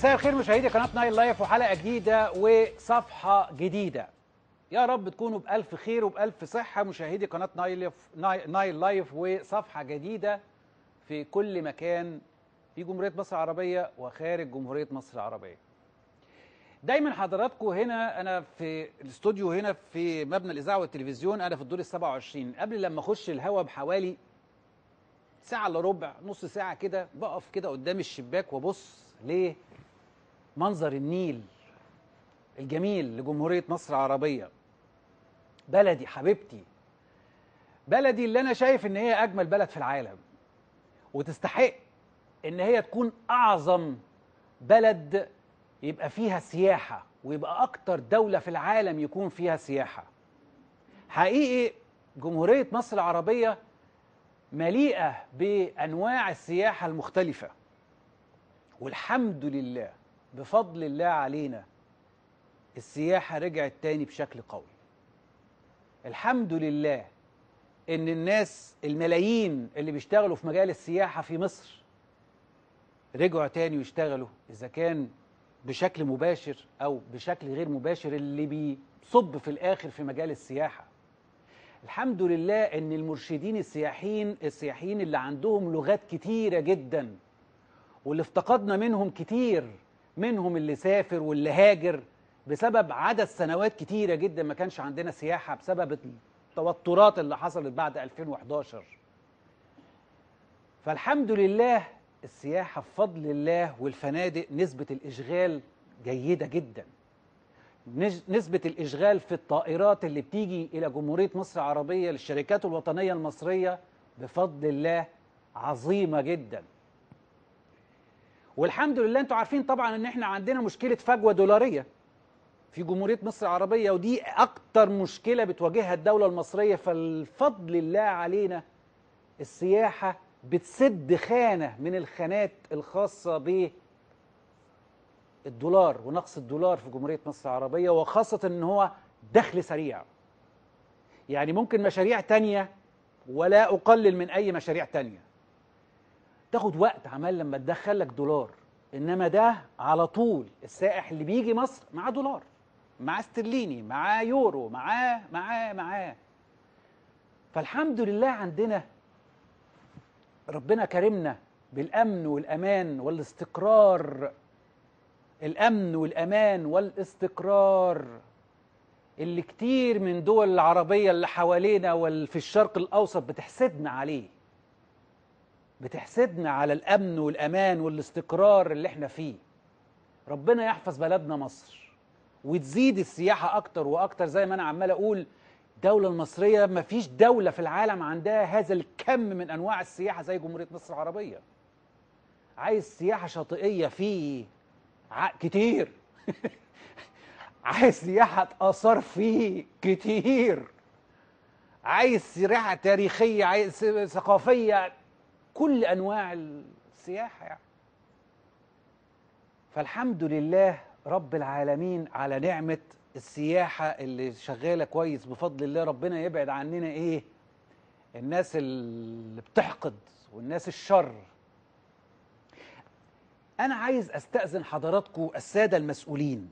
مساء الخير مشاهدي قناه نايل لايف وحلقه جديده وصفحه جديده يا رب تكونوا بألف خير وبألف صحة مشاهدي قناة نايل, نايل لايف وصفحة جديدة في كل مكان في جمهورية مصر العربية وخارج جمهورية مصر العربية دايما حضراتكم هنا انا في الاستوديو هنا في مبنى الاذاعه والتلفزيون انا في الدور ال 27 قبل لما اخش الهوا بحوالي ساعه الا ربع نص ساعه كده بقف كده قدام الشباك وابص ليه منظر النيل الجميل لجمهوريه مصر العربيه بلدي حبيبتي بلدي اللي انا شايف ان هي اجمل بلد في العالم وتستحق ان هي تكون اعظم بلد يبقى فيها سياحة ويبقى أكتر دولة في العالم يكون فيها سياحة حقيقي جمهورية مصر العربية مليئة بأنواع السياحة المختلفة والحمد لله بفضل الله علينا السياحة رجعت تاني بشكل قوي الحمد لله إن الناس الملايين اللي بيشتغلوا في مجال السياحة في مصر رجعوا تاني ويشتغلوا إذا كان بشكل مباشر او بشكل غير مباشر اللي بيصب في الاخر في مجال السياحه الحمد لله ان المرشدين السياحيين السياحيين اللي عندهم لغات كتيره جدا واللي افتقدنا منهم كتير منهم اللي سافر واللي هاجر بسبب عدد سنوات كتيره جدا ما كانش عندنا سياحه بسبب التوترات اللي حصلت بعد 2011 فالحمد لله السياحة بفضل الله والفنادق نسبة الإشغال جيدة جدا نسبة الإشغال في الطائرات اللي بتيجي إلى جمهورية مصر العربية للشركات الوطنية المصرية بفضل الله عظيمة جدا والحمد لله انتوا عارفين طبعا ان احنا عندنا مشكلة فجوة دولارية في جمهورية مصر العربية ودي أكتر مشكلة بتواجهها الدولة المصرية فالفضل الله علينا السياحة بتسد خانة من الخانات الخاصة بالدولار ونقص الدولار في جمهورية مصر العربية وخاصة ان هو دخل سريع يعني ممكن مشاريع تانية ولا أقلل من أي مشاريع تانية تاخد وقت عمال لما تدخل لك دولار إنما ده على طول السائح اللي بيجي مصر معاه دولار معاه استرليني معاه يورو معاه معاه معاه فالحمد لله عندنا ربنا كرمنا بالامن والامان والاستقرار الامن والامان والاستقرار اللي كتير من دول العربيه اللي حوالينا وفي الشرق الاوسط بتحسدنا عليه بتحسدنا على الامن والامان والاستقرار اللي احنا فيه ربنا يحفظ بلدنا مصر وتزيد السياحه اكتر واكتر زي ما انا عمال اقول الدولة المصرية ما فيش دولة في العالم عندها هذا الكم من أنواع السياحة زي جمهورية مصر العربية عايز سياحة شاطئية فيه كتير عايز سياحة آثار فيه كتير عايز سياحة تاريخية عايز ثقافية كل أنواع السياحة يعني. فالحمد لله رب العالمين على نعمة السياحة اللي شغالة كويس بفضل الله ربنا يبعد عننا ايه الناس اللي بتحقد والناس الشر انا عايز استأذن حضراتكم السادة المسؤولين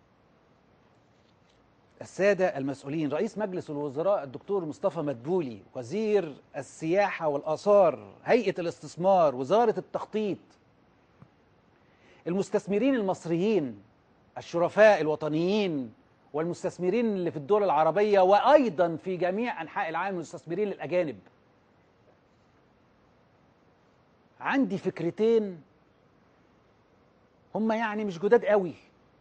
السادة المسؤولين رئيس مجلس الوزراء الدكتور مصطفى مدبولي وزير السياحة والآثار هيئة الاستثمار وزارة التخطيط المستثمرين المصريين الشرفاء الوطنيين والمستثمرين اللي في الدول العربية وأيضا في جميع أنحاء العالم المستثمرين الأجانب عندي فكرتين هم يعني مش جداد قوي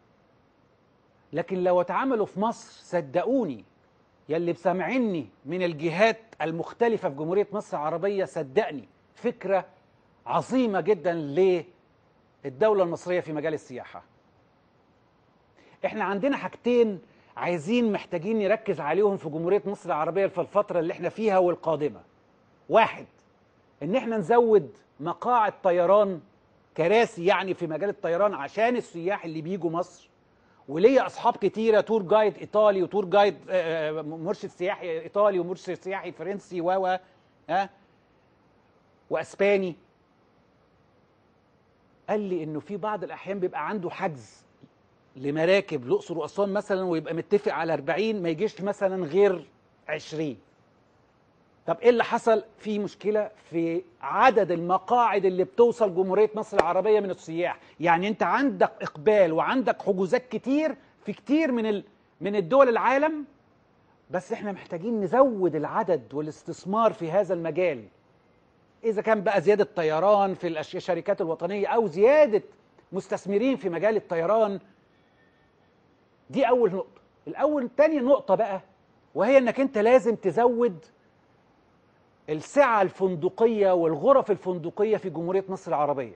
لكن لو اتعملوا في مصر صدقوني يلي بسامعني من الجهات المختلفة في جمهورية مصر العربية صدقني فكرة عظيمة جدا للدولة المصرية في مجال السياحة احنا عندنا حاجتين عايزين محتاجين نركز عليهم في جمهورية مصر العربية في الفترة اللي احنا فيها والقادمة واحد ان احنا نزود مقاعد طيران كراسي يعني في مجال الطيران عشان السياح اللي بيجوا مصر وليا اصحاب كتيره تور جايد ايطالي وتور جايد مرشد سياحي ايطالي ومرشد سياحي فرنسي و ها واسباني قال لي انه في بعض الاحيان بيبقى عنده حجز لمراكب الاقصر واسوان مثلا ويبقى متفق على 40 ما يجيش مثلا غير 20 طب ايه اللي حصل في مشكله في عدد المقاعد اللي بتوصل جمهوريه مصر العربيه من السياح يعني انت عندك اقبال وعندك حجوزات كتير في كتير من ال... من الدول العالم بس احنا محتاجين نزود العدد والاستثمار في هذا المجال اذا كان بقى زياده طيران في الأش- الشركات الوطنيه او زياده مستثمرين في مجال الطيران دي اول نقطه الاول تاني نقطه بقى وهي انك انت لازم تزود السعه الفندقيه والغرف الفندقيه في جمهوريه مصر العربيه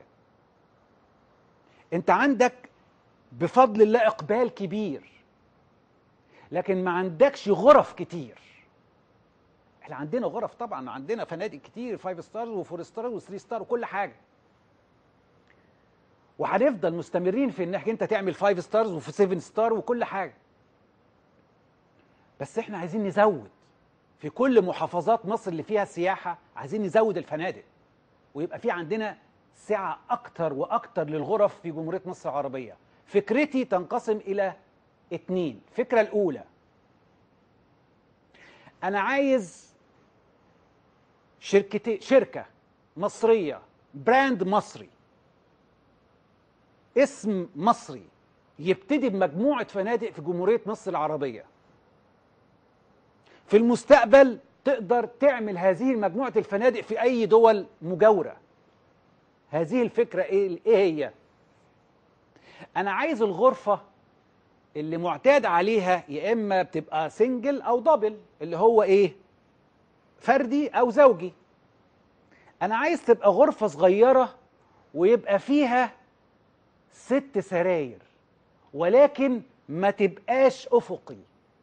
انت عندك بفضل الله اقبال كبير لكن ما عندكش غرف كتير احنا عندنا غرف طبعا عندنا فنادق كتير فايف ستار وفور ستار وثري ستار وكل حاجه وهنفضل مستمرين في انك انت تعمل فايف ستارز وفي سيفن ستار وكل حاجه بس احنا عايزين نزود في كل محافظات مصر اللي فيها سياحه عايزين نزود الفنادق ويبقى في عندنا سعه اكتر واكتر للغرف في جمهوريه مصر العربيه فكرتي تنقسم الى اتنين الفكره الاولى انا عايز شركتي شركه مصريه براند مصري اسم مصري يبتدي بمجموعه فنادق في جمهوريه مصر العربيه في المستقبل تقدر تعمل هذه مجموعه الفنادق في اي دول مجاوره هذه الفكره ايه ايه هي انا عايز الغرفه اللي معتاد عليها يا اما بتبقى سنجل او دبل اللي هو ايه فردي او زوجي انا عايز تبقى غرفه صغيره ويبقى فيها ست سراير ولكن ما تبقاش افقي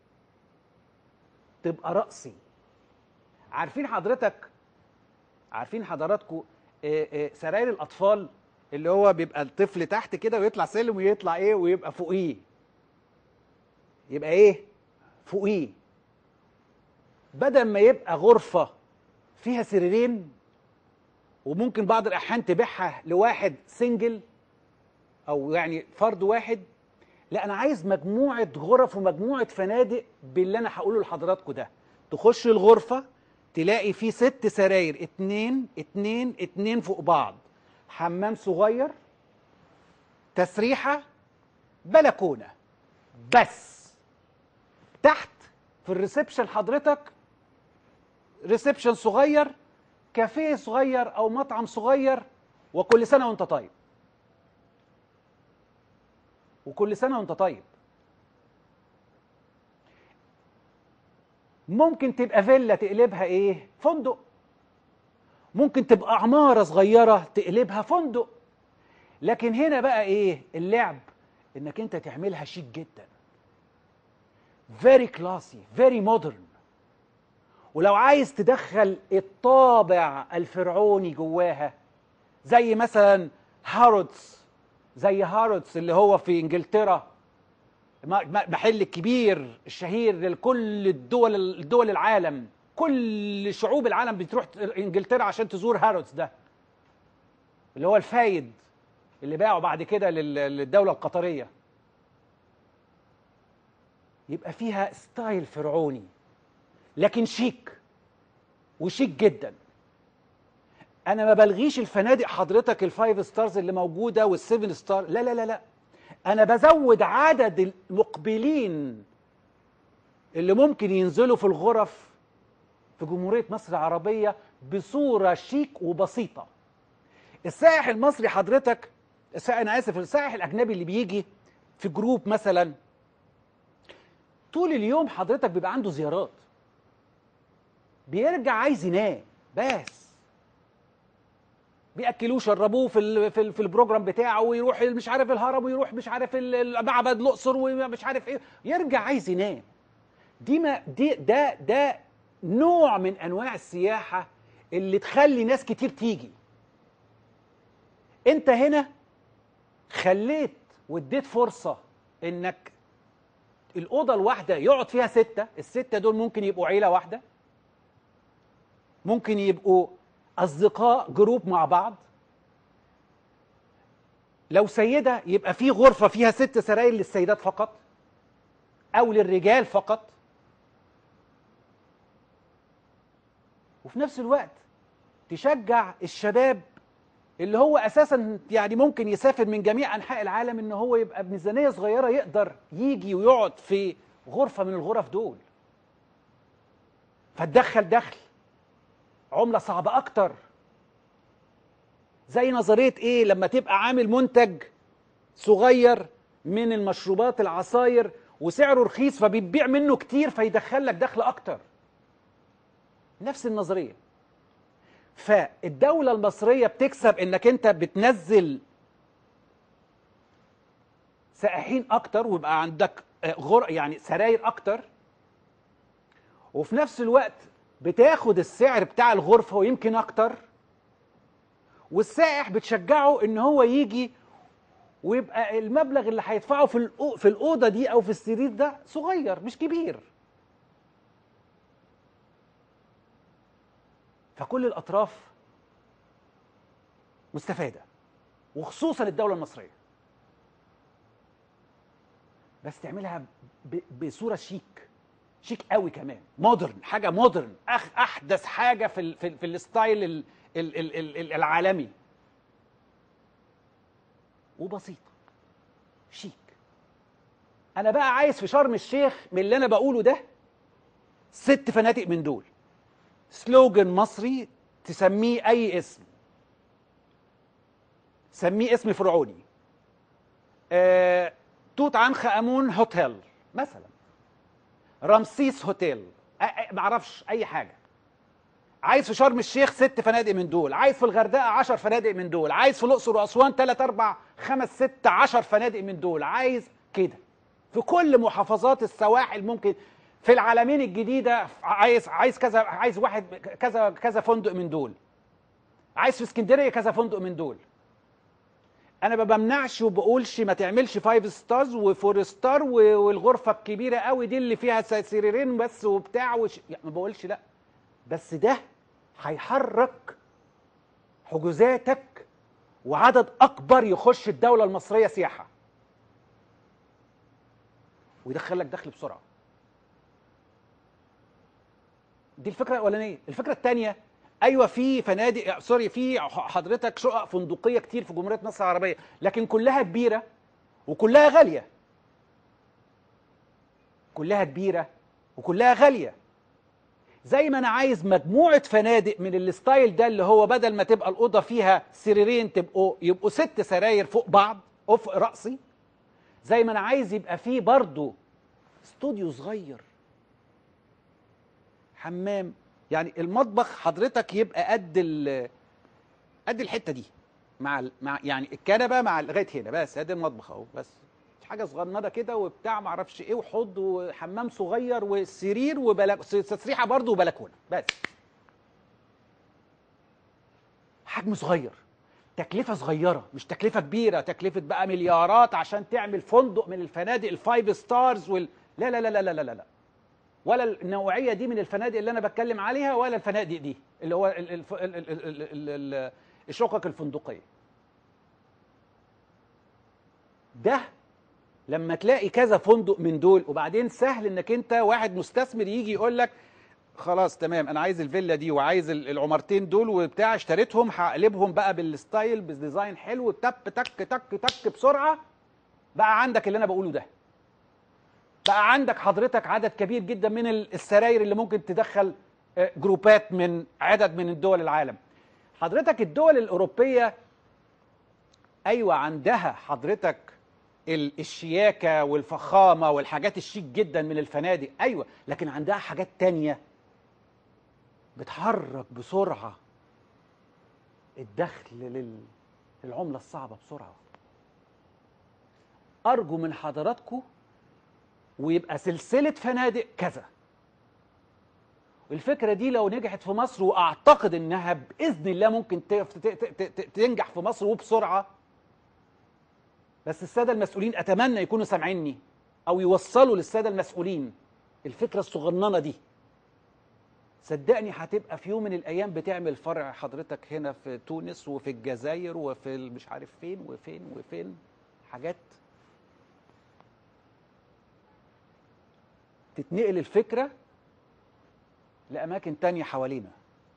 تبقى رأسي عارفين حضرتك عارفين حضراتكم سراير الاطفال اللي هو بيبقى الطفل تحت كده ويطلع سلم ويطلع ايه ويبقى فوقيه يبقى ايه فوقيه بدل ما يبقى غرفة فيها سريرين وممكن بعض الأحيان تبيعها لواحد سنجل أو يعني فرد واحد لا أنا عايز مجموعة غرف ومجموعة فنادق باللي أنا هقوله لحضراتكم ده تخش الغرفة تلاقي فيه ست سراير اتنين اتنين اتنين فوق بعض حمام صغير تسريحة بلكونة بس تحت في الريسبشن حضرتك ريسبشن صغير كافيه صغير او مطعم صغير وكل سنه وانت طيب وكل سنه وانت طيب ممكن تبقى فيلا تقلبها ايه فندق ممكن تبقى عماره صغيره تقلبها فندق لكن هنا بقى ايه اللعب انك انت تعملها شيك جدا فيري كلاسي فيري مودرن ولو عايز تدخل الطابع الفرعوني جواها زي مثلا هارودز زي هارودز اللي هو في انجلترا محل الكبير الشهير لكل الدول الدول العالم كل شعوب العالم بتروح انجلترا عشان تزور هارودز ده اللي هو الفايد اللي باعه بعد كده للدوله القطريه يبقى فيها ستايل فرعوني لكن شيك وشيك جدا انا ما بلغيش الفنادق حضرتك الفايف ستارز اللي موجوده والسيفن ستار لا لا لا لا انا بزود عدد المقبلين اللي ممكن ينزلوا في الغرف في جمهوريه مصر العربيه بصوره شيك وبسيطه السائح المصري حضرتك انا اسف السائح الاجنبي اللي بيجي في جروب مثلا طول اليوم حضرتك بيبقى عنده زيارات بيرجع عايز ينام بس بياكلوه شربوه في ال في, ال في البروجرام بتاعه ويروح مش عارف الهرم ويروح مش عارف معبد الاقصر ومش عارف ايه يرجع عايز ينام دي ما دي ده ده نوع من انواع السياحه اللي تخلي ناس كتير تيجي انت هنا خليت واديت فرصه انك الأوضة الواحدة يقعد فيها ستة الستة دول ممكن يبقوا عيلة واحدة ممكن يبقوا أصدقاء جروب مع بعض لو سيده يبقى في غرفه فيها ست سراير للسيدات فقط او للرجال فقط وفي نفس الوقت تشجع الشباب اللي هو اساسا يعني ممكن يسافر من جميع انحاء العالم ان هو يبقى بميزانيه صغيره يقدر يجي ويقعد في غرفه من الغرف دول فتدخل دخل عمله صعبه اكتر زي نظريه ايه لما تبقى عامل منتج صغير من المشروبات العصاير وسعره رخيص فبيبيع منه كتير فيدخل لك دخل اكتر نفس النظريه فالدوله المصريه بتكسب انك انت بتنزل سائحين اكتر ويبقى عندك غر يعني سراير اكتر وفي نفس الوقت بتاخد السعر بتاع الغرفه ويمكن اكتر والسائح بتشجعه ان هو يجي ويبقى المبلغ اللي هيدفعه في في الاوضه دي او في السرير ده صغير مش كبير فكل الاطراف مستفاده وخصوصا الدوله المصريه بس تعملها بصوره شيك شيك قوي كمان مودرن حاجه مودرن أخ احدث حاجه في ال في, ال في الستايل ال ال ال ال العالمي وبسيطه شيك انا بقى عايز في شرم الشيخ من اللي انا بقوله ده ست فنادق من دول سلوجن مصري تسميه اي اسم سميه اسم فرعوني آه، توت عنخ امون هوتيل مثلا رمسيس هوتيل معرفش اي حاجه عايز في شرم الشيخ ست فنادق من دول عايز في الغردقه 10 فنادق من دول عايز في الاقصر واسوان 3 4 5 6 10 فنادق من دول عايز كده في كل محافظات السواحل ممكن في العالمين الجديده عايز عايز كذا عايز واحد كذا كذا فندق من دول عايز في اسكندريه كذا فندق من دول انا ما بمنعش وبقولش ما تعملش فايف ستارز وفور ستار والغرفه الكبيره قوي دي اللي فيها سريرين بس وبتاع وش... يعني ما بقولش لا بس ده هيحرك حجوزاتك وعدد اكبر يخش الدوله المصريه سياحه ويدخلك دخل بسرعه دي الفكره الاولانيه الفكره الثانيه ايوه في فنادق سوري في حضرتك شقق فندقيه كتير في جمهوريه مصر العربيه لكن كلها كبيره وكلها غاليه كلها كبيره وكلها غاليه زي ما انا عايز مجموعه فنادق من الستايل ده اللي هو بدل ما تبقى الاوضه فيها سريرين تبقوا يبقوا ست سراير فوق بعض افق راسي زي ما انا عايز يبقى فيه برضه استوديو صغير حمام يعني المطبخ حضرتك يبقى قد ال قد الحته دي مع ال مع يعني الكنبه مع لغايه هنا بس ادي المطبخ اهو بس حاجه صغننه كده وبتاع ما اعرفش ايه وحوض وحمام صغير وسرير وبلك تسريحه برضه وبلكونه بس حجم صغير تكلفه صغيره مش تكلفه كبيره تكلفه بقى مليارات عشان تعمل فندق من الفنادق الفايف ستارز وال لا لا لا لا لا لا لا ولا النوعيه دي من الفنادق اللي انا بتكلم عليها ولا الفنادق دي اللي هو ال ال ال ال ال ال الشقق الفندقيه ده لما تلاقي كذا فندق من دول وبعدين سهل انك انت واحد مستثمر يجي يقول لك خلاص تمام انا عايز الفيلا دي وعايز العمارتين دول وبتاع اشتريتهم هقلبهم بقى بالستايل بالديزاين حلو تك تك تك تك بسرعه بقى عندك اللي انا بقوله ده بقى عندك حضرتك عدد كبير جدا من السراير اللي ممكن تدخل جروبات من عدد من الدول العالم حضرتك الدول الأوروبية أيوة عندها حضرتك الشياكة والفخامة والحاجات الشيك جدا من الفنادق أيوة لكن عندها حاجات تانية بتحرك بسرعة الدخل للعملة الصعبة بسرعة أرجو من حضراتكم ويبقى سلسلة فنادق كذا الفكرة دي لو نجحت في مصر وأعتقد إنها بإذن الله ممكن تنجح في مصر وبسرعة بس السادة المسؤولين أتمنى يكونوا سامعيني أو يوصلوا للسادة المسؤولين الفكرة الصغننة دي صدقني هتبقى في يوم من الايام بتعمل فرع حضرتك هنا في تونس وفي الجزائر وفي مش عارف فين وفين وفين حاجات تتنقل الفكره لاماكن تانية حوالينا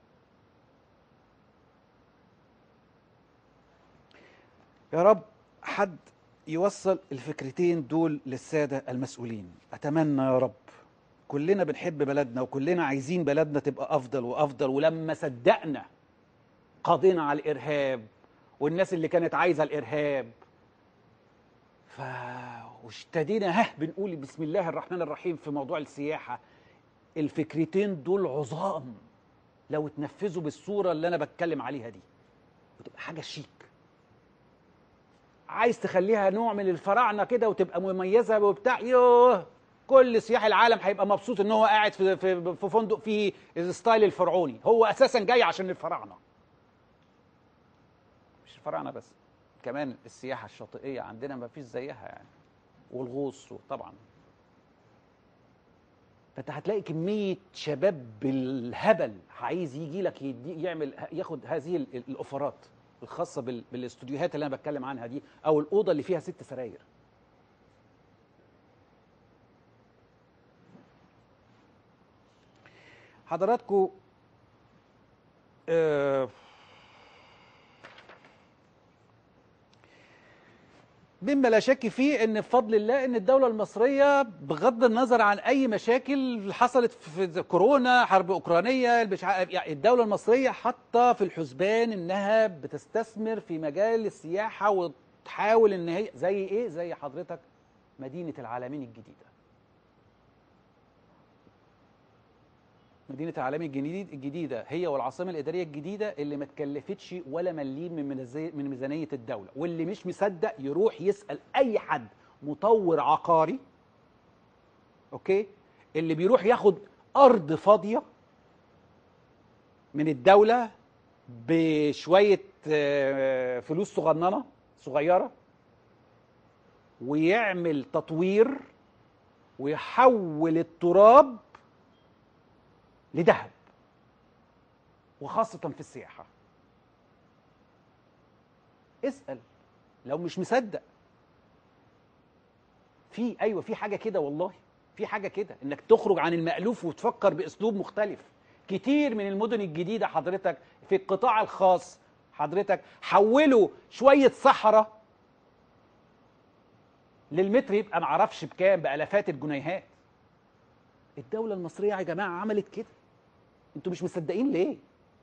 يا رب حد يوصل الفكرتين دول للساده المسؤولين اتمنى يا رب كلنا بنحب بلدنا وكلنا عايزين بلدنا تبقى افضل وافضل ولما صدقنا قضينا على الارهاب والناس اللي كانت عايزه الارهاب ف واشتدينا ها بنقول بسم الله الرحمن الرحيم في موضوع السياحه الفكرتين دول عظام لو اتنفذوا بالصوره اللي انا بتكلم عليها دي وتبقى حاجه شيك عايز تخليها نوع من الفراعنه كده وتبقى مميزه وبتاع يوه كل سياح العالم هيبقى مبسوط ان هو قاعد في في في فندق فيه الستايل الفرعوني هو اساسا جاي عشان الفراعنه مش الفراعنه بس كمان السياحه الشاطئيه عندنا ما فيش زيها يعني والغوص طبعا فانت هتلاقي كميه شباب بالهبل عايز يجي لك يدي يعمل ياخد هذه ال- ال- الاوفرات الخاصه بال- بالاستوديوهات اللي انا بتكلم عنها دي او الاوضه اللي فيها ست سراير حضراتكم آه مما لا شك فيه ان بفضل الله ان الدوله المصريه بغض النظر عن اي مشاكل حصلت في كورونا حرب اوكرانيه مش عارف- يعني الدوله المصريه حاطه في الحسبان انها بتستثمر في مجال السياحه وتحاول ان هي زي ايه زي حضرتك مدينه العالمين الجديده مدينة العالمين الجديد الجديدة هي والعاصمة الإدارية الجديدة اللي ما تكلفتش ولا مليم من منزي- من ميزانية الدولة واللي مش مصدق يروح يسأل أي حد مطور عقاري أوكي اللي بيروح ياخد أرض فاضية من الدولة بشوية آه، فلوس صغننة صغيرة ويعمل تطوير ويحول التراب لذهب وخاصة في السياحة اسأل لو مش مصدق في ايوه في حاجة كده والله في حاجة كده انك تخرج عن المألوف وتفكر باسلوب مختلف كتير من المدن الجديدة حضرتك في القطاع الخاص حضرتك حولوا شوية صحراء للمتر يبقى معرفش بكام بألافات الجنيهات الدولة المصرية يا جماعة عملت كده انتوا مش مصدقين ليه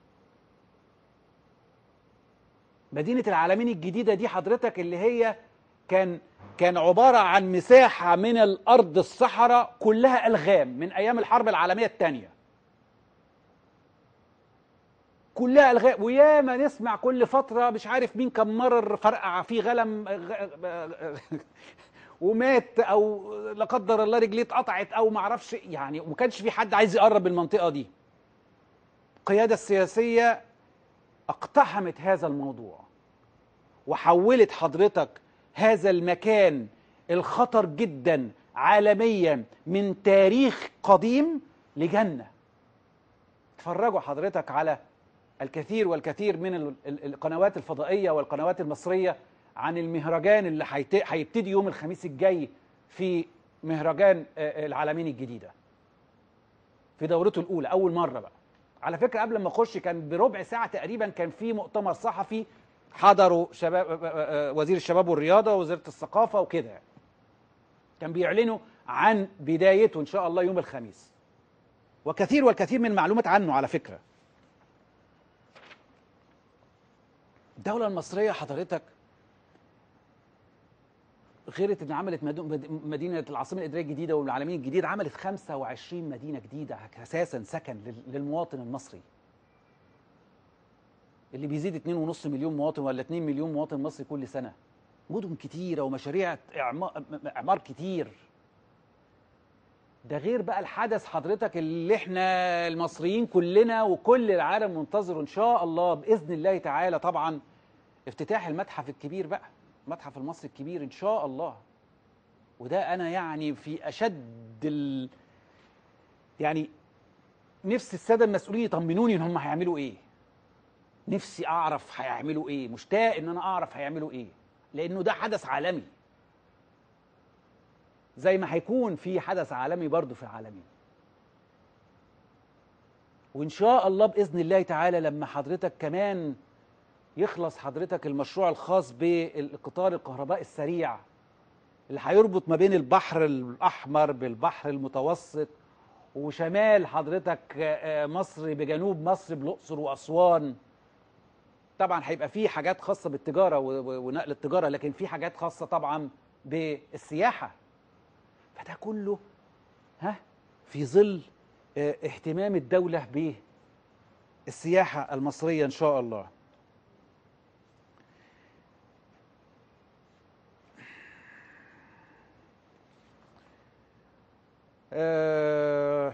مدينة العالمين الجديدة دي حضرتك اللي هي كان كان عبارة عن مساحة من الأرض الصحراء كلها ألغام من أيام الحرب العالمية الثانية كلها ألغام وياما نسمع كل فترة مش عارف مين كان مرر فرقع فيه غلم ومات او لا قدر الله رجليه اتقطعت او ما اعرفش يعني وما كانش في حد عايز يقرب من المنطقه دي القياده السياسيه اقتحمت هذا الموضوع وحولت حضرتك هذا المكان الخطر جدا عالميا من تاريخ قديم لجنه اتفرجوا حضرتك على الكثير والكثير من ال- ال- القنوات الفضائيه والقنوات المصريه عن المهرجان اللي هيت- هيبتدي يوم الخميس الجاي في مهرجان آه، العالمين الجديده في دورته الاولى اول مره بقى على فكره قبل ما اخش كان بربع ساعه تقريبا كان في مؤتمر صحفي حضروا شباب آه، آه، وزير الشباب والرياضه ووزاره الثقافه وكده يعني. كان بيعلنوا عن بدايته ان شاء الله يوم الخميس وكثير والكثير من المعلومات عنه على فكره الدوله المصريه حضرتك غير ان عملت مدو- مد- مدينه العاصمه الاداريه الجديده والعالمين الجديد عملت 25 مدينه جديده اساسا سكن لل- للمواطن المصري اللي بيزيد 2.5 مليون مواطن ولا 2 مليون مواطن مصري كل سنه مدن كتيره ومشاريع اعمار اعمار كتير ده غير بقى الحدث حضرتك اللي احنا المصريين كلنا وكل العالم منتظره ان شاء الله باذن الله تعالى طبعا افتتاح المتحف الكبير بقى المتحف المصري الكبير ان شاء الله وده انا يعني في اشد ال... يعني نفسي الساده المسؤولين يطمنوني ان هم هيعملوا ايه نفسي اعرف هيعملوا ايه مشتاق ان انا اعرف هيعملوا ايه لانه ده حدث عالمي زي ما هيكون في حدث عالمي برضه في العالمين وان شاء الله باذن الله تعالى لما حضرتك كمان يخلص حضرتك المشروع الخاص بالقطار الكهربائي السريع اللي هيربط ما بين البحر الاحمر بالبحر المتوسط وشمال حضرتك آه، مصر بجنوب مصر بالاقصر واسوان طبعا هيبقى في حاجات خاصه بالتجاره و- و- ونقل التجاره لكن في حاجات خاصه طبعا بالسياحه فده كله ها في ظل آه، اهتمام الدوله بالسياحه المصريه ان شاء الله آه،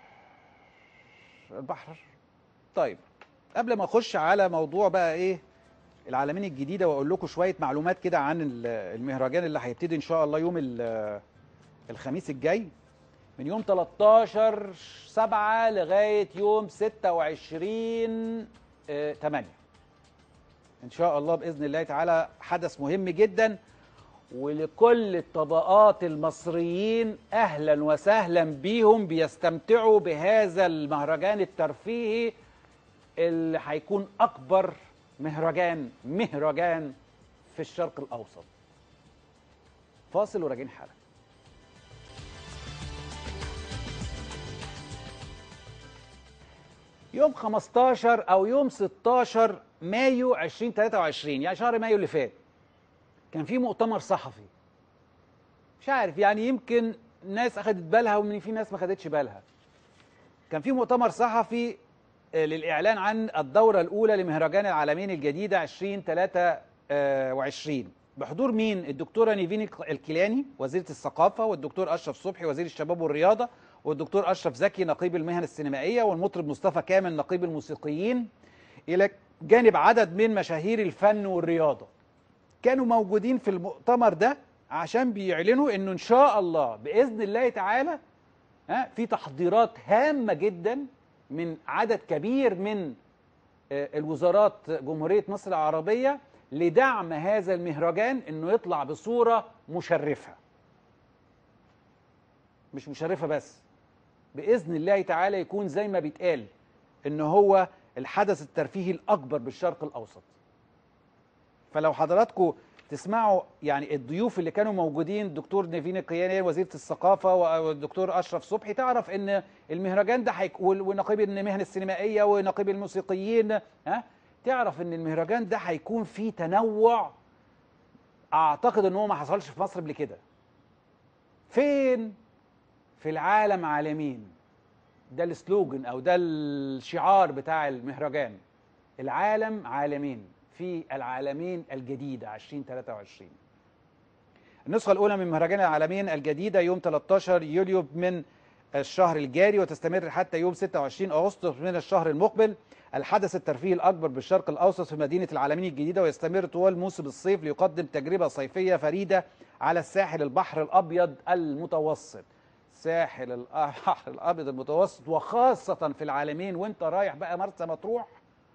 البحر طيب قبل ما اخش على موضوع بقى ايه العالمين الجديده واقول لكم شويه معلومات كده عن ال- المهرجان اللي هيبتدي ان شاء الله يوم ال- الخميس الجاي من يوم 13 7 لغايه يوم 26 آه، 8 ان شاء الله باذن الله تعالى حدث مهم جدا ولكل الطبقات المصريين اهلا وسهلا بيهم بيستمتعوا بهذا المهرجان الترفيهي اللي هيكون اكبر مهرجان مهرجان في الشرق الاوسط فاصل وراجعين حالا يوم 15 او يوم 16 مايو 2023 يعني شهر مايو اللي فات كان في مؤتمر صحفي مش عارف يعني يمكن ناس اخدت بالها ومن في ناس ما خدتش بالها كان في مؤتمر صحفي آه، للاعلان عن الدوره الاولى لمهرجان العالمين الجديده 2023 بحضور مين الدكتوره نيفين الكيلاني وزيره الثقافه والدكتور اشرف صبحي وزير الشباب والرياضه والدكتور اشرف زكي نقيب المهن السينمائيه والمطرب مصطفى كامل نقيب الموسيقيين الى جانب عدد من مشاهير الفن والرياضه كانوا موجودين في المؤتمر ده عشان بيعلنوا انه ان شاء الله باذن الله تعالى ها في تحضيرات هامه جدا من عدد كبير من آه، الوزارات جمهوريه مصر العربيه لدعم هذا المهرجان انه يطلع بصوره مشرفه مش مشرفه بس باذن الله تعالى يكون زي ما بيتقال ان هو الحدث الترفيهي الاكبر بالشرق الاوسط فلو حضراتكم تسمعوا يعني الضيوف اللي كانوا موجودين الدكتور نيفين القياني وزيره الثقافه والدكتور اشرف صبحي تعرف ان المهرجان ده هيك وال- ونقيب المهن السينمائيه ونقيب الموسيقيين ها تعرف ان المهرجان ده هيكون فيه تنوع اعتقد ان هو ما حصلش في مصر قبل كده فين في العالم عالمين ده السلوجن او ده الشعار بتاع المهرجان العالم عالمين في العالمين الجديدة 2023 النسخة الأولى من مهرجان العالمين الجديدة يوم 13 يوليو من الشهر الجاري وتستمر حتى يوم 26 أغسطس من الشهر المقبل الحدث الترفيهي الأكبر بالشرق الأوسط في مدينة العالمين الجديدة ويستمر طوال موسم الصيف ليقدم تجربة صيفية فريدة على الساحل البحر الأبيض المتوسط ساحل البحر الأبيض المتوسط وخاصة في العالمين وانت رايح بقى مرسى مطروح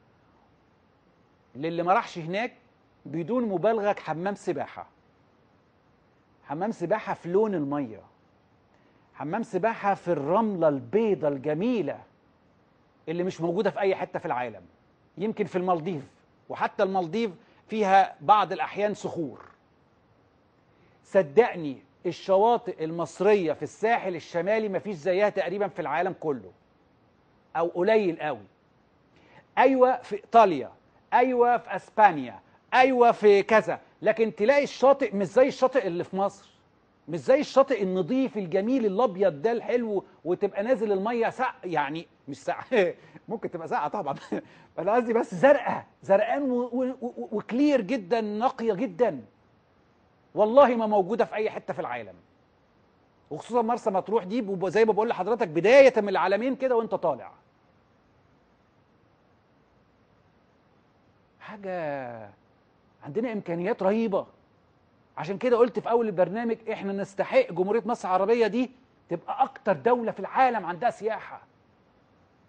للي ما راحش هناك بدون مبالغه حمام سباحه حمام سباحه في لون الميه حمام سباحه في الرمله البيضة الجميله اللي مش موجوده في اي حته في العالم يمكن في المالديف وحتى المالديف فيها بعض الاحيان صخور صدقني الشواطئ المصريه في الساحل الشمالي مفيش زيها تقريبا في العالم كله او قليل قوي ايوه في ايطاليا ايوه في اسبانيا ايوه في كذا لكن تلاقي الشاطئ مش زي الشاطئ اللي في مصر مش زي الشاطئ النظيف الجميل الابيض ده الحلو وتبقى نازل الميه سق يعني مش ساقعه ممكن تبقى ساقعه طبعا انا قصدي بس زرقاء زرقان و- و- و- وكلير جدا نقيه جدا والله ما موجوده في اي حته في العالم وخصوصا مرسى مطروح دي بيبقى زي ما بقول لحضرتك بدايه من العالمين كده وانت طالع حاجه عندنا امكانيات رهيبه عشان كده قلت في اول البرنامج احنا نستحق جمهوريه مصر العربيه دي تبقى اكتر دوله في العالم عندها سياحه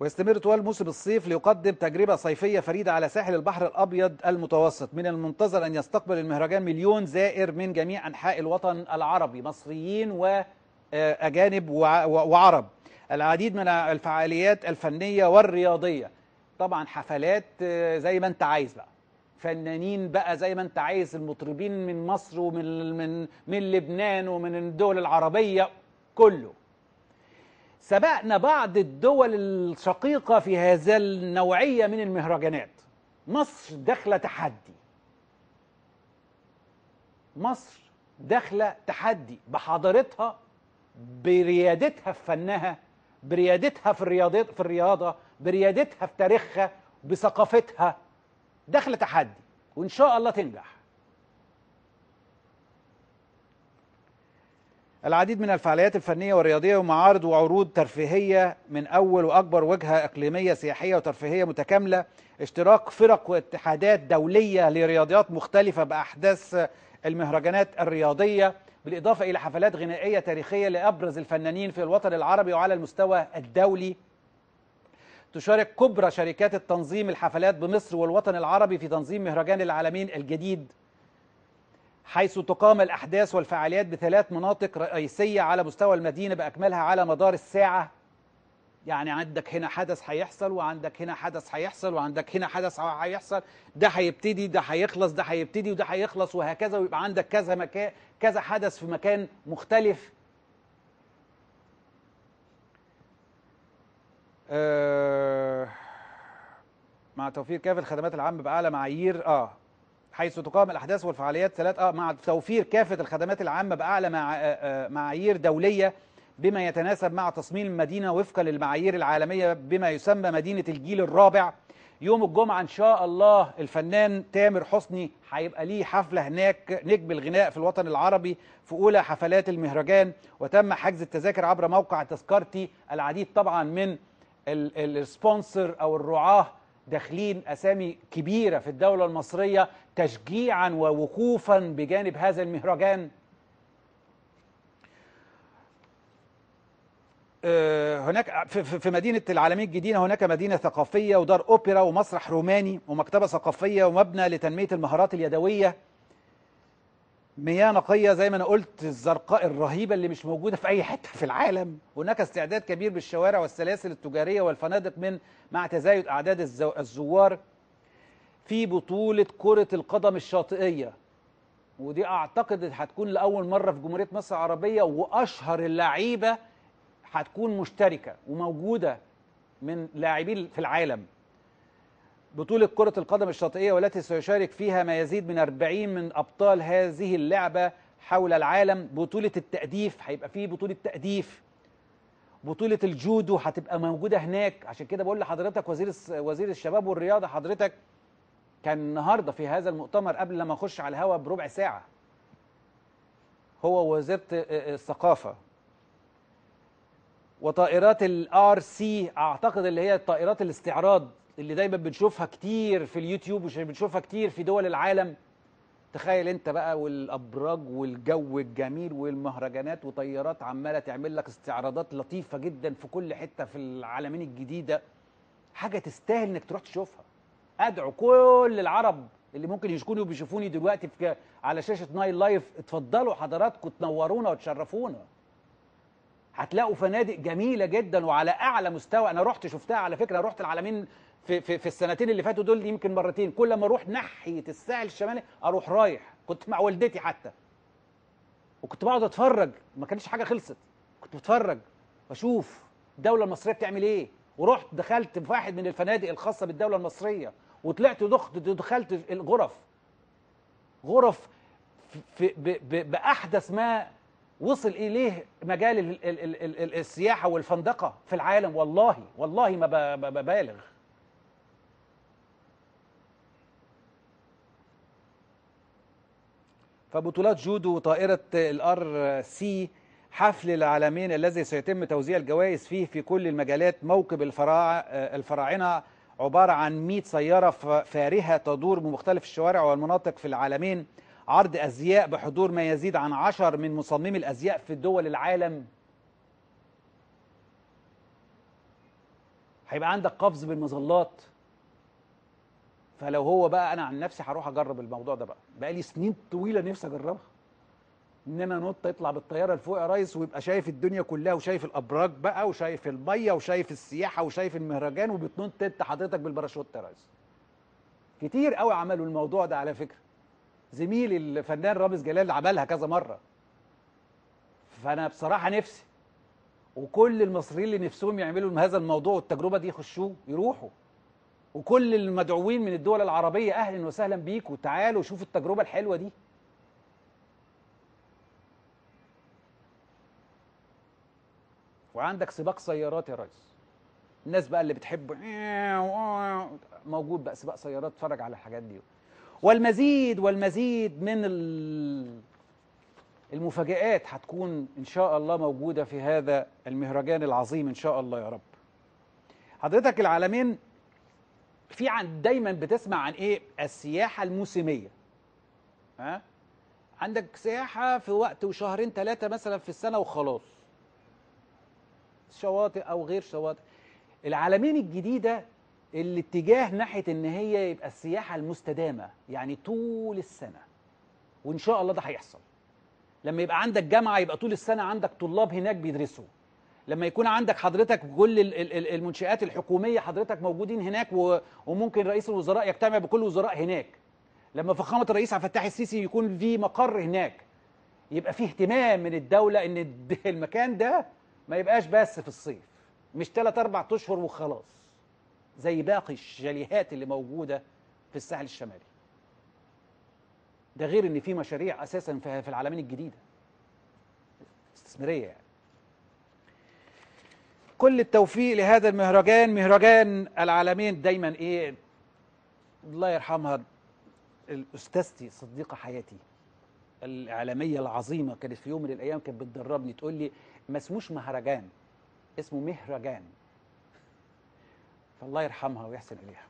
ويستمر طوال موسم الصيف ليقدم تجربة صيفية فريدة على ساحل البحر الأبيض المتوسط من المنتظر أن يستقبل المهرجان مليون زائر من جميع أنحاء الوطن العربي مصريين وأجانب وعرب العديد من الفعاليات الفنية والرياضية طبعا حفلات زي ما انت عايز بقى فنانين بقى زي ما انت عايز المطربين من مصر ومن من من لبنان ومن الدول العربية كله سبقنا بعض الدول الشقيقة في هذا النوعية من المهرجانات مصر داخلة تحدي مصر داخلة تحدي بحضارتها بريادتها في فنها بريادتها في الرياضة في الرياضة بريادتها في تاريخها بثقافتها داخلة تحدي وإن شاء الله تنجح العديد من الفعاليات الفنية والرياضية ومعارض وعروض ترفيهية من أول وأكبر وجهة إقليمية سياحية وترفيهية متكاملة اشتراك فرق واتحادات دولية لرياضيات مختلفة بأحداث المهرجانات الرياضية بالإضافة إلى حفلات غنائية تاريخية لأبرز الفنانين في الوطن العربي وعلى المستوى الدولي تشارك كبرى شركات التنظيم الحفلات بمصر والوطن العربي في تنظيم مهرجان العالمين الجديد حيث تقام الأحداث والفعاليات بثلاث مناطق رئيسية على مستوى المدينة بأكملها على مدار الساعة يعني عندك هنا حدث هيحصل وعندك هنا حدث هيحصل وعندك هنا حدث هيحصل ده هيبتدي ده هيخلص ده هيبتدي وده هيخلص وهكذا ويبقى عندك كذا مكان كذا حدث في مكان مختلف أه مع توفير كافة الخدمات العامة بأعلى معايير اه حيث تقام الاحداث والفعاليات ثلاث اه مع توفير كافه الخدمات العامه باعلى مع آه معايير دوليه بما يتناسب مع تصميم المدينه وفقا للمعايير العالميه بما يسمى مدينه الجيل الرابع يوم الجمعه ان شاء الله الفنان تامر حسني هيبقى ليه حفله هناك نجم الغناء في الوطن العربي في اولى حفلات المهرجان وتم حجز التذاكر عبر موقع تذكرتي العديد طبعا من السبونسر او الرعاه داخلين اسامي كبيره في الدوله المصريه تشجيعا ووقوفا بجانب هذا المهرجان هناك في مدينة العالمين الجديدة هناك مدينة ثقافية ودار أوبرا ومسرح روماني ومكتبة ثقافية ومبنى لتنمية المهارات اليدوية مياه نقية زي ما أنا قلت الزرقاء الرهيبة اللي مش موجودة في أي حتة في العالم هناك استعداد كبير بالشوارع والسلاسل التجارية والفنادق من مع تزايد أعداد الزوار في بطولة كرة القدم الشاطئية ودي أعتقد هتكون لأول مرة في جمهورية مصر العربية وأشهر اللعيبة هتكون مشتركة وموجودة من لاعبين في العالم بطولة كرة القدم الشاطئية والتي سيشارك فيها ما يزيد من 40 من أبطال هذه اللعبة حول العالم بطولة التأديف هيبقى فيه بطولة تأديف بطولة الجودو هتبقى موجودة هناك عشان كده بقول لحضرتك وزير وزير الشباب والرياضة حضرتك كان النهارده في هذا المؤتمر قبل لما اخش على الهواء بربع ساعة هو وزيرة الثقافة وطائرات الار سي اعتقد اللي هي طائرات الاستعراض اللي دايما بنشوفها كتير في اليوتيوب وبنشوفها كتير في دول العالم تخيل انت بقى والابراج والجو الجميل والمهرجانات وطيارات عماله تعمل لك استعراضات لطيفه جدا في كل حته في العالمين الجديده حاجه تستاهل انك تروح تشوفها ادعو كل العرب اللي ممكن يكونوا بيشوفوني دلوقتي في على شاشه نايل لايف اتفضلوا حضراتكم تنورونا وتشرفونا هتلاقوا فنادق جميله جدا وعلى اعلى مستوى انا رحت شفتها على فكره رحت العالمين في, في, في السنتين اللي فاتوا دول يمكن مرتين كل ما اروح ناحيه الساحل الشمالي اروح رايح كنت مع والدتي حتى وكنت بقعد اتفرج ما كانش حاجه خلصت كنت بتفرج بشوف الدوله المصريه بتعمل ايه ورحت دخلت في واحد من الفنادق الخاصه بالدوله المصريه وطلعت دخت دخلت الغرف غرف في ب ب باحدث ما وصل اليه مجال ال ال ال ال ال السياحه والفندقه في العالم والله والله ما ببالغ فبطولات جودو وطائره الار سي حفل العالمين الذي سيتم توزيع الجوائز فيه في كل المجالات موكب الفراع الفراعنه عباره عن 100 سياره فارهه تدور بمختلف الشوارع والمناطق في العالمين عرض ازياء بحضور ما يزيد عن عشر من مصممي الازياء في دول العالم هيبقى عندك قفز بالمظلات فلو هو بقى انا عن نفسي هروح اجرب الموضوع ده بقى بقى لي سنين طويله نفسي اجربها ان انا نط اطلع بالطياره لفوق يا ريس ويبقى شايف الدنيا كلها وشايف الابراج بقى وشايف الميه وشايف السياحه وشايف المهرجان وبتنط انت حضرتك بالباراشوت يا ريس كتير قوي عملوا الموضوع ده على فكره زميلي الفنان رامز جلال عملها كذا مره فانا بصراحه نفسي وكل المصريين اللي نفسهم يعملوا هذا الموضوع والتجربه دي يخشوه يروحوا وكل المدعوين من الدول العربيه اهلا وسهلا بيكم تعالوا شوفوا التجربه الحلوه دي وعندك سباق سيارات يا ريس الناس بقى اللي بتحب موجود بقى سباق سيارات اتفرج على الحاجات دي والمزيد والمزيد من المفاجآت هتكون إن شاء الله موجودة في هذا المهرجان العظيم إن شاء الله يا رب حضرتك العالمين في عن دايما بتسمع عن ايه السياحه الموسميه ها عندك سياحه في وقت وشهرين ثلاثه مثلا في السنه وخلاص شواطئ او غير شواطئ العالمين الجديده الاتجاه ناحيه ان هي يبقى السياحه المستدامه يعني طول السنه وان شاء الله ده هيحصل لما يبقى عندك جامعه يبقى طول السنه عندك طلاب هناك بيدرسوا لما يكون عندك حضرتك كل المنشآت الحكومية حضرتك موجودين هناك وممكن رئيس الوزراء يجتمع بكل وزراء هناك لما فخامة الرئيس عبد الفتاح السيسي يكون في مقر هناك يبقى في اهتمام من الدولة ان المكان ده ما يبقاش بس في الصيف مش ثلاث اربع اشهر وخلاص زي باقي الشاليهات اللي موجودة في الساحل الشمالي ده غير ان في مشاريع اساسا في العالمين الجديدة استثمارية يعني كل التوفيق لهذا المهرجان مهرجان العالمين دايما ايه الله يرحمها الاستاذتي صديقه حياتي الاعلاميه العظيمه كانت في يوم من الايام كانت بتدربني تقول لي ما اسموش مهرجان اسمه مهرجان فالله يرحمها ويحسن اليها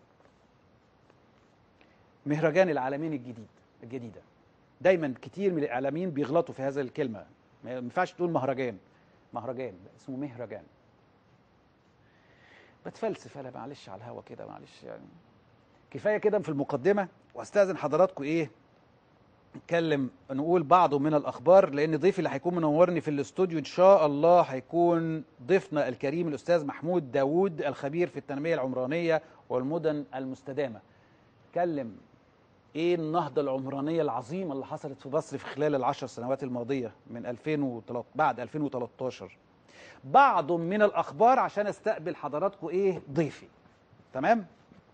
مهرجان العالمين الجديد الجديده دايما كتير من الاعلاميين بيغلطوا في هذا الكلمه ما ينفعش تقول مهرجان مهرجان اسمه مهرجان بتفلسف انا معلش على الهوا كده معلش يعني كفايه كده في المقدمه واستاذن حضراتكم ايه نتكلم نقول بعض من الاخبار لان ضيفي اللي هيكون منورني في الاستوديو ان شاء الله هيكون ضيفنا الكريم الاستاذ محمود داوود الخبير في التنميه العمرانيه والمدن المستدامه اتكلم ايه النهضه العمرانيه العظيمه اللي حصلت في مصر في خلال العشر سنوات الماضيه من 2013 بعد 2013 بعض من الاخبار عشان استقبل حضراتكم ايه ضيفي تمام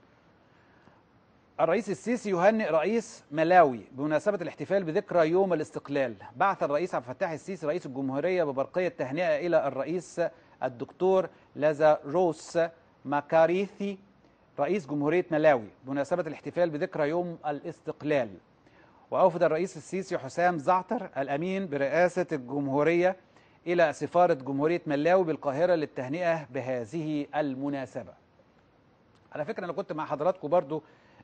الرئيس السيسي يهنئ رئيس ملاوي بمناسبة الاحتفال بذكرى يوم الاستقلال بعث الرئيس عبد الفتاح السيسي رئيس الجمهورية ببرقية تهنئة إلى الرئيس الدكتور لازاروس ماكاريثي رئيس جمهورية ملاوي بمناسبة الاحتفال بذكرى يوم الاستقلال وأوفد الرئيس السيسي حسام زعتر الأمين برئاسة الجمهورية إلى سفارة جمهورية ملاوي بالقاهرة للتهنئة بهذه المناسبة على فكرة أنا كنت مع حضراتكم برضو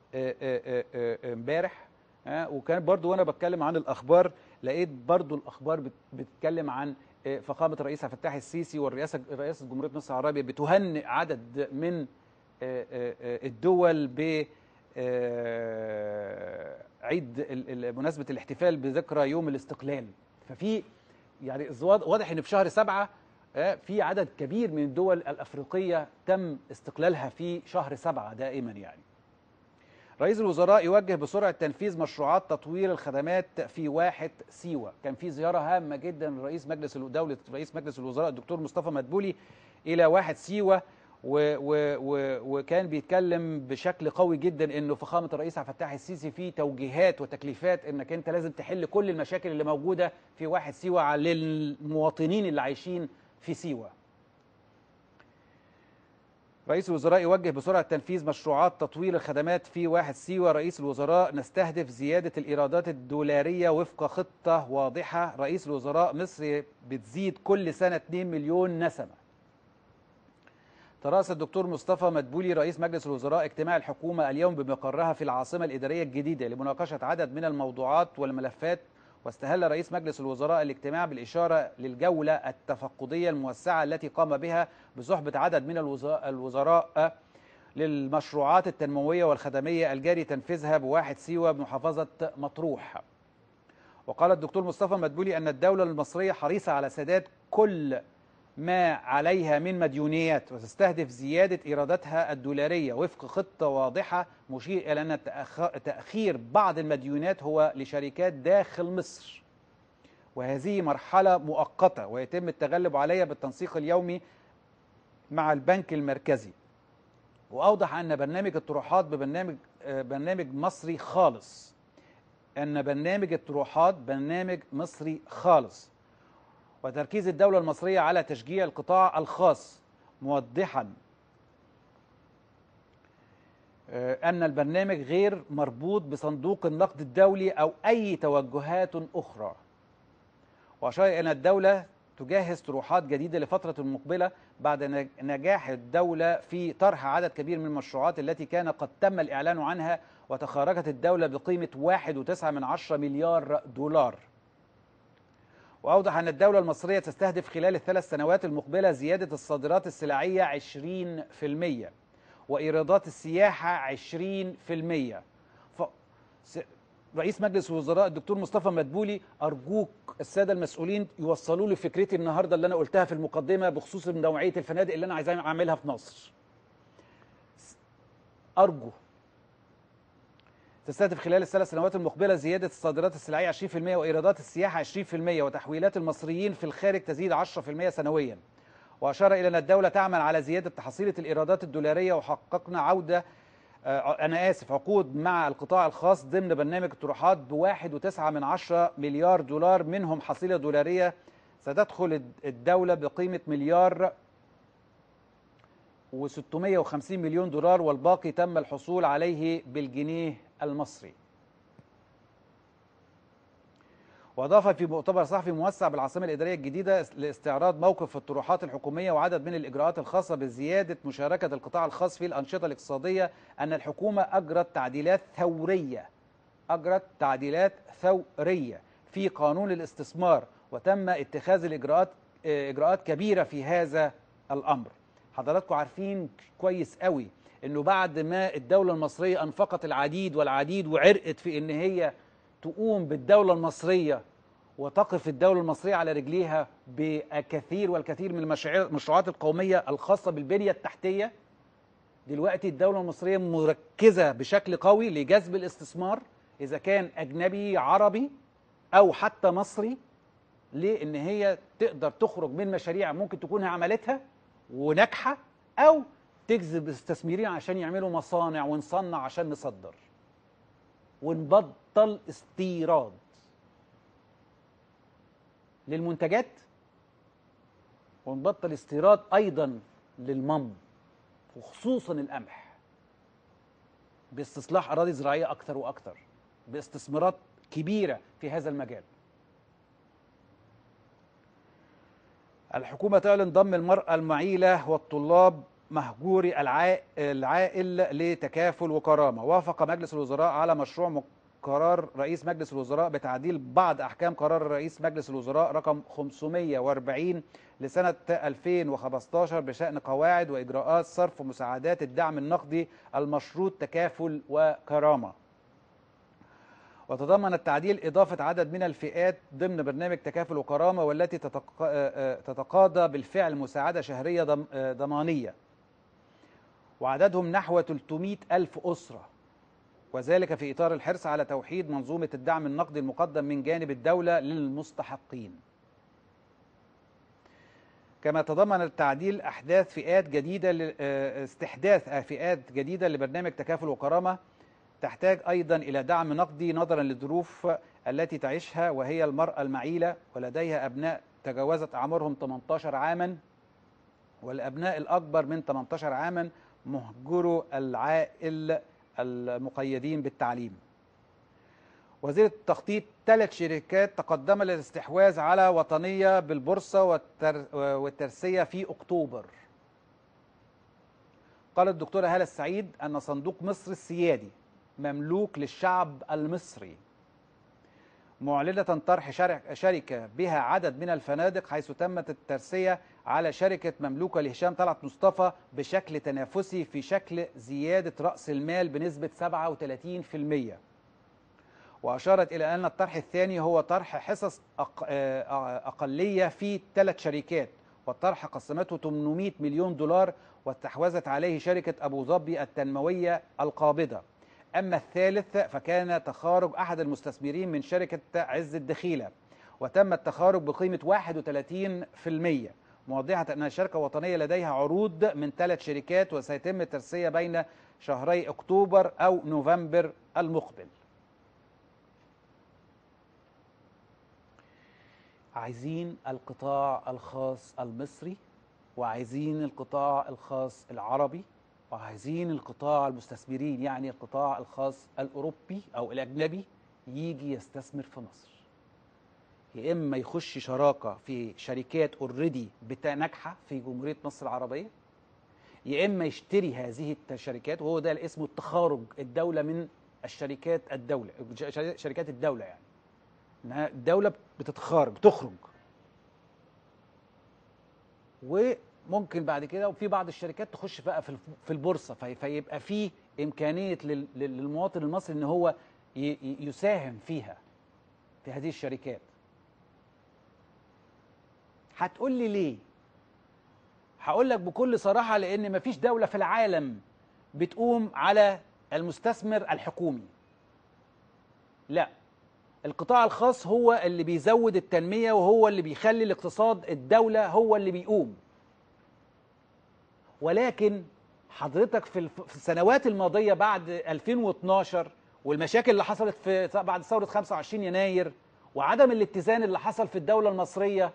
امبارح وكان برضو وأنا بتكلم عن الأخبار لقيت برضو الأخبار بتتكلم عن فخامة الرئيس عبد الفتاح السيسي والرئاسة رئاسة جمهورية مصر العربية بتهنئ عدد من الدول ب عيد مناسبة الاحتفال بذكرى يوم الاستقلال ففي يعني واضح ان في شهر سبعة في عدد كبير من الدول الافريقيه تم استقلالها في شهر سبعة دائما يعني. رئيس الوزراء يوجه بسرعه تنفيذ مشروعات تطوير الخدمات في واحه سيوه، كان في زياره هامه جدا لرئيس مجلس دوله رئيس مجلس الوزراء الدكتور مصطفى مدبولي الى واحه سيوه و و و وكان بيتكلم بشكل قوي جدا انه فخامه الرئيس عبد الفتاح السيسي في توجيهات وتكليفات انك انت لازم تحل كل المشاكل اللي موجوده في واحد سيوه للمواطنين اللي عايشين في سيوه. رئيس الوزراء يوجه بسرعه تنفيذ مشروعات تطوير الخدمات في واحد سيوه، رئيس الوزراء نستهدف زياده الايرادات الدولاريه وفق خطه واضحه، رئيس الوزراء مصر بتزيد كل سنه 2 مليون نسمه. ترأس الدكتور مصطفى مدبولي رئيس مجلس الوزراء اجتماع الحكومة اليوم بمقرها في العاصمة الإدارية الجديدة لمناقشة عدد من الموضوعات والملفات واستهل رئيس مجلس الوزراء الاجتماع بالإشارة للجولة التفقدية الموسعة التي قام بها بصحبة عدد من الوزراء للمشروعات التنموية والخدمية الجاري تنفيذها بواحد سيوة بمحافظة مطروح وقال الدكتور مصطفى مدبولي أن الدولة المصرية حريصة على سداد كل ما عليها من مديونيات وتستهدف زيادة إيراداتها الدولارية وفق خطة واضحة مشير إلى أن تأخير بعض المديونات هو لشركات داخل مصر وهذه مرحلة مؤقتة ويتم التغلب عليها بالتنسيق اليومي مع البنك المركزي وأوضح أن برنامج الطروحات ببرنامج برنامج مصري خالص أن برنامج الطروحات برنامج مصري خالص وتركيز الدولة المصرية على تشجيع القطاع الخاص موضحا أن البرنامج غير مربوط بصندوق النقد الدولي أو أي توجهات أخرى وأشار إلى أن الدولة تجهز طروحات جديدة لفترة مقبلة بعد نجاح الدولة في طرح عدد كبير من المشروعات التي كان قد تم الإعلان عنها وتخرجت الدولة بقيمة 1.9 مليار دولار وأوضح أن الدولة المصرية تستهدف خلال الثلاث سنوات المقبلة زيادة الصادرات السلعية 20% وإيرادات السياحة 20% ف... رئيس مجلس الوزراء الدكتور مصطفى مدبولي أرجوك السادة المسؤولين يوصلوا لي فكرتي النهاردة اللي أنا قلتها في المقدمة بخصوص نوعية الفنادق اللي أنا عايز أعملها في مصر أرجو تستهدف خلال الثلاث سنوات المقبلة زيادة الصادرات السلعية 20% وإيرادات السياحة 20% وتحويلات المصريين في الخارج تزيد 10% سنويا وأشار إلى أن الدولة تعمل على زيادة تحصيلة الإيرادات الدولارية وحققنا عودة أنا آسف عقود مع القطاع الخاص ضمن برنامج الطروحات بواحد وتسعة من عشرة مليار دولار منهم حصيلة دولارية ستدخل الدولة بقيمة مليار و650 مليون دولار والباقي تم الحصول عليه بالجنيه المصري وأضاف في مؤتمر صحفي موسع بالعاصمة الإدارية الجديدة لاستعراض موقف الطروحات الحكومية وعدد من الإجراءات الخاصة بزيادة مشاركة القطاع الخاص في الأنشطة الاقتصادية أن الحكومة أجرت تعديلات ثورية أجرت تعديلات ثورية في قانون الاستثمار وتم اتخاذ الإجراءات إجراءات كبيرة في هذا الأمر حضراتكم عارفين كويس قوي انه بعد ما الدولة المصرية انفقت العديد والعديد وعرقت في ان هي تقوم بالدولة المصرية وتقف الدولة المصرية على رجليها بكثير والكثير من المشروعات القومية الخاصة بالبنية التحتية دلوقتي الدولة المصرية مركزة بشكل قوي لجذب الاستثمار إذا كان أجنبي عربي أو حتى مصري لأن هي تقدر تخرج من مشاريع ممكن تكون هي عملتها وناجحة أو تجذب مستثمرين عشان يعملوا مصانع ونصنع عشان نصدر ونبطل استيراد للمنتجات ونبطل استيراد ايضا للمم وخصوصا القمح باستصلاح اراضي زراعيه اكثر واكثر باستثمارات كبيره في هذا المجال الحكومه تعلن ضم المراه المعيله والطلاب مهجوري العائل لتكافل وكرامه وافق مجلس الوزراء على مشروع قرار رئيس مجلس الوزراء بتعديل بعض احكام قرار رئيس مجلس الوزراء رقم 540 لسنه 2015 بشان قواعد واجراءات صرف مساعدات الدعم النقدي المشروط تكافل وكرامه وتضمن التعديل إضافة عدد من الفئات ضمن برنامج تكافل وكرامة والتي تتقاضى بالفعل مساعدة شهرية ضمانية وعددهم نحو 300 ألف أسرة وذلك في إطار الحرص على توحيد منظومة الدعم النقدي المقدم من جانب الدولة للمستحقين كما تضمن التعديل أحداث فئات جديدة استحداث فئات جديدة لبرنامج تكافل وكرامة تحتاج أيضا إلى دعم نقدي نظرا للظروف التي تعيشها وهي المرأة المعيلة ولديها أبناء تجاوزت أعمارهم 18 عاما والأبناء الأكبر من 18 عاما مهجروا العائل المقيدين بالتعليم وزير التخطيط ثلاث شركات تقدم للاستحواذ على وطنية بالبورصة والتر والترسية في أكتوبر قال الدكتورة هالة السعيد أن صندوق مصر السيادي مملوك للشعب المصري معلنة طرح شرك- شركة بها عدد من الفنادق حيث تمت الترسية على شركة مملوكة لهشام طلعت مصطفى بشكل تنافسي في شكل زيادة رأس المال بنسبة 37% وأشارت إلى أن الطرح الثاني هو طرح حصص أق... آه، أقلية في ثلاث شركات والطرح قسمته 800 مليون دولار واستحوذت عليه شركة أبو ظبي التنموية القابضة أما الثالث فكان تخارج أحد المستثمرين من شركة عز الدخيلة وتم التخارج بقيمة 31% موضحة أن الشركة الوطنية لديها عروض من ثلاث شركات وسيتم الترسية بين شهري أكتوبر أو نوفمبر المقبل عايزين القطاع الخاص المصري وعايزين القطاع الخاص العربي وعايزين القطاع المستثمرين يعني القطاع الخاص الأوروبي أو الأجنبي يجي يستثمر في مصر يا إما يخش شراكة في شركات اوريدي ناجحة في جمهورية مصر العربية يا إما يشتري هذه الشركات وهو ده اللي اسمه التخارج الدولة من الشركات الدولة شركات الدولة يعني انها الدوله بتتخارج تخرج وممكن بعد كده وفي بعض الشركات تخش بقى في الف- في البورصه في- فيبقى في امكانيه لل- لل- للمواطن المصري ان هو ي- ي- يساهم فيها في هذه الشركات هتقول لي ليه هقول لك بكل صراحه لان مفيش دوله في العالم بتقوم على المستثمر الحكومي لا القطاع الخاص هو اللي بيزود التنمية وهو اللي بيخلي الاقتصاد الدولة هو اللي بيقوم ولكن حضرتك في الف- في السنوات الماضية بعد 2012 والمشاكل اللي حصلت في بعد ثورة 25 يناير وعدم الاتزان اللي حصل في الدولة المصرية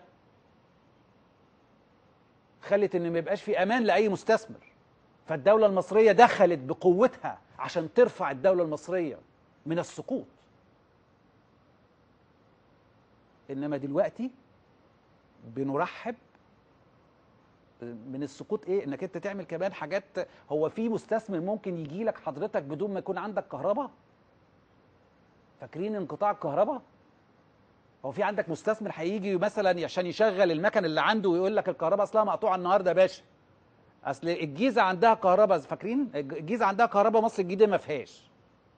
خلت ان ما يبقاش في امان لاي مستثمر فالدولة المصرية دخلت بقوتها عشان ترفع الدولة المصرية من السقوط انما دلوقتي بنرحب من السقوط ايه انك انت تعمل كمان حاجات هو في مستثمر ممكن يجي لك حضرتك بدون ما يكون عندك كهرباء فاكرين انقطاع الكهرباء هو في عندك مستثمر هيجي مثلا عشان يشغل المكن اللي عنده ويقول لك الكهرباء اصلها مقطوعه النهارده يا باشا اصل الجيزه عندها كهرباء فاكرين الجيزه عندها كهرباء مصر الجديده ما فيهاش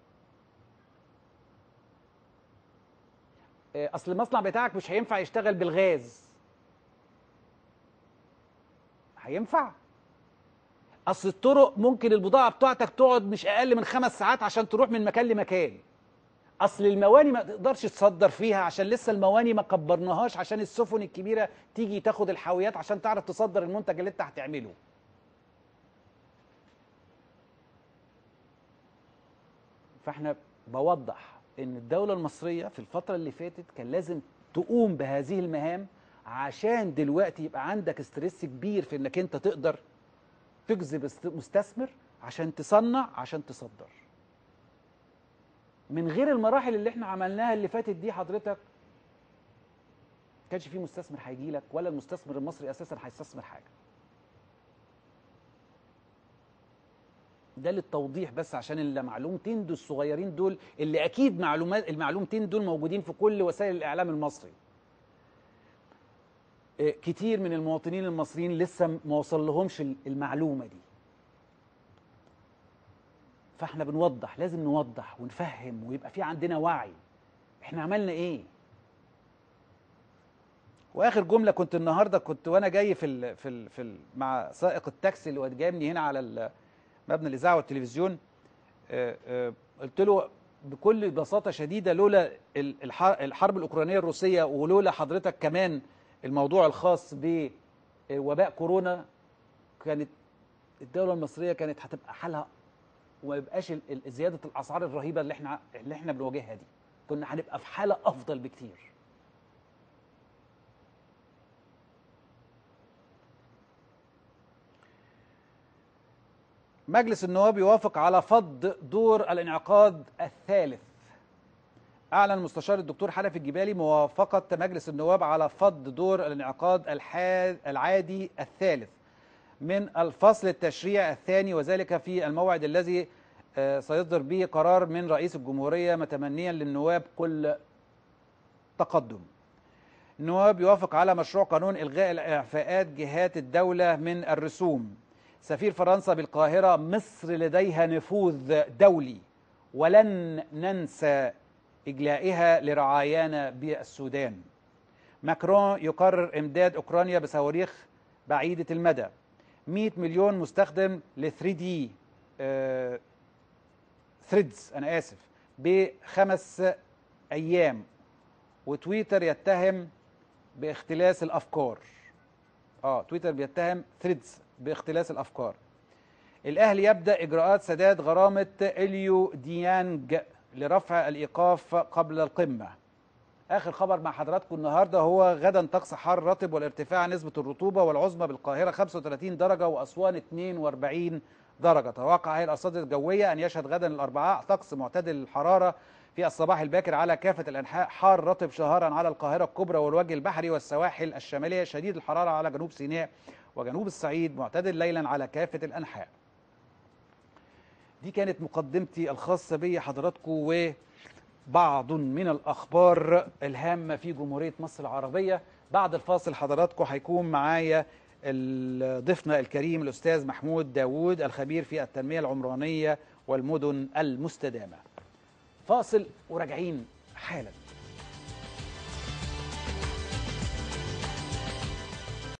اصل المصنع بتاعك مش هينفع يشتغل بالغاز هينفع اصل الطرق ممكن البضاعه بتاعتك تقعد مش اقل من خمس ساعات عشان تروح من مكان لمكان اصل المواني ما تقدرش تصدر فيها عشان لسه المواني ما كبرناهاش عشان السفن الكبيره تيجي تاخد الحاويات عشان تعرف تصدر المنتج اللي انت هتعمله فاحنا بوضح ان الدوله المصريه في الفتره اللي فاتت كان لازم تقوم بهذه المهام عشان دلوقتي يبقى عندك استرس كبير في انك انت تقدر تجذب مستثمر عشان تصنع عشان تصدر من غير المراحل اللي احنا عملناها اللي فاتت دي حضرتك كانش في مستثمر هيجي لك ولا المستثمر المصري اساسا هيستثمر حاجه ده للتوضيح بس عشان المعلومتين دول الصغيرين دول اللي اكيد معلومات المعلومتين دول موجودين في كل وسائل الاعلام المصري كتير من المواطنين المصريين لسه ما وصل لهمش المعلومه دي فاحنا بنوضح لازم نوضح ونفهم ويبقى في عندنا وعي احنا عملنا ايه واخر جمله كنت النهارده كنت وانا جاي في ال في ال في ال مع سائق التاكسي اللي جايبني هنا على مبنى الاذاعه والتلفزيون قلت له بكل بساطه شديده لولا الحرب الاوكرانيه الروسيه ولولا حضرتك كمان الموضوع الخاص بوباء كورونا كانت الدوله المصريه كانت هتبقى حالها وما يبقاش زياده الاسعار الرهيبه اللي احنا اللي احنا بنواجهها دي كنا هنبقى في حاله افضل بكتير مجلس النواب يوافق على فض دور الانعقاد الثالث أعلن المستشار الدكتور حنفي الجبالي موافقة مجلس النواب على فض دور الانعقاد العادي الثالث من الفصل التشريع الثاني وذلك في الموعد الذي سيصدر به قرار من رئيس الجمهورية متمنيا للنواب كل التقدم النواب يوافق على مشروع قانون إلغاء الإعفاءات جهات الدولة من الرسوم سفير فرنسا بالقاهرة مصر لديها نفوذ دولي ولن ننسى إجلائها لرعايانا بالسودان ماكرون يقرر إمداد أوكرانيا بصواريخ بعيدة المدى 100 مليون مستخدم ل 3 دي ثريدز أنا آسف بخمس أيام وتويتر يتهم باختلاس الافكار اه تويتر بيتهم ثريدز باختلاس الافكار الاهلي يبدا اجراءات سداد غرامه اليو ديانج لرفع الايقاف قبل القمه اخر خبر مع حضراتكم النهارده هو غدا طقس حار رطب والارتفاع نسبه الرطوبه والعظمى بالقاهره 35 درجه واسوان 42 درجه توقع هيئه الارصاد الجويه ان يشهد غدا الاربعاء طقس معتدل الحراره في الصباح الباكر على كافة الأنحاء حار رطب شهارا على القاهرة الكبرى والوجه البحري والسواحل الشمالية شديد الحرارة على جنوب سيناء وجنوب الصعيد معتدل ليلا على كافة الأنحاء دي كانت مقدمتي الخاصة بي حضراتكم وبعض من الأخبار الهامة في جمهورية مصر العربية بعد الفاصل حضراتكم هيكون معايا ضيفنا الكريم الأستاذ محمود داوود الخبير في التنمية العمرانية والمدن المستدامة فاصل وراجعين حالا